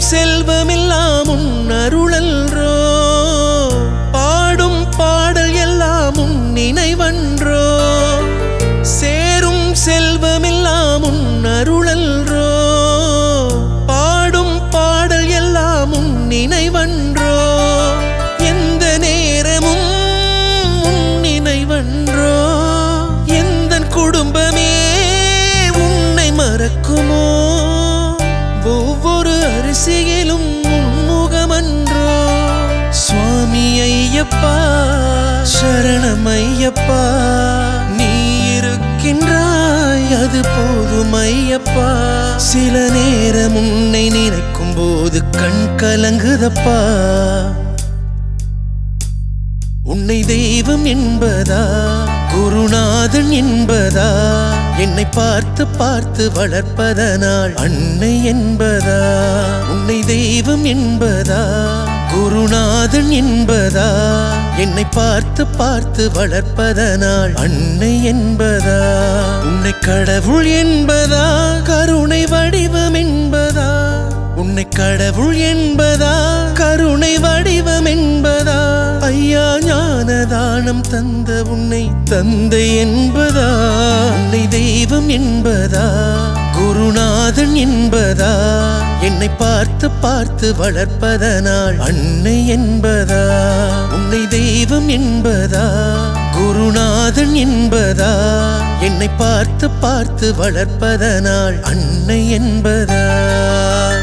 செல்வமெல்லாம் உன் அருளல்ரோ பாடும் பாடல் எல்லாம் உன் நினைவன்றோ சேரும் செல்வமெல்லாம் உன் அருளல்ரோ பாடும் பாடல் எல்லாம் உன் நினைவன்றோ எந்த நேரமும் உன் நினைவன்றோ எந்த குடும்பமே உன்னை மறக்குமோ ஒவ்வொரு அரிசியிலும் உன்முகமன்றோ சுவாமி ஐயப்பா சரணம் ஐயப்பா நீ இருக்கின்றாய் அது போதும் ஐயப்பா சில நேரம் உன்னை நினைக்கும் போது கண் கலங்குதப்பா உன்னை தெய்வம் என்பதா குருநாதன் என்பதா என்னை பார்த்து பார்த்து வளர்ப்பதனால் அன்னை என்பதா உன்னை தெய்வம் என்பதா குருநாதன் என்பதா என்னை பார்த்து பார்த்து வளர்ப்பதனால் அன்னை என்பதா உன்னை கடவுள் என்பதா கருணை வடிவம் என்பதா உன்னை கடவுள் என்பதா கருணை வடிவம் என்பதா ஐயா ஞானதானம் தந்த உன்னை தந்தை என்பதா உன்னை தெய்வம் என்பதா குருநாதன் என்பதா என்னை பார்த்து பார்த்து வளர்ப்பதனால் அன்னை என்பதா உன்னை தெய்வம் என்பதா குருநாதன் என்பதா என்னை பார்த்து பார்த்து வளர்ப்பதனால் அன்னை என்பதா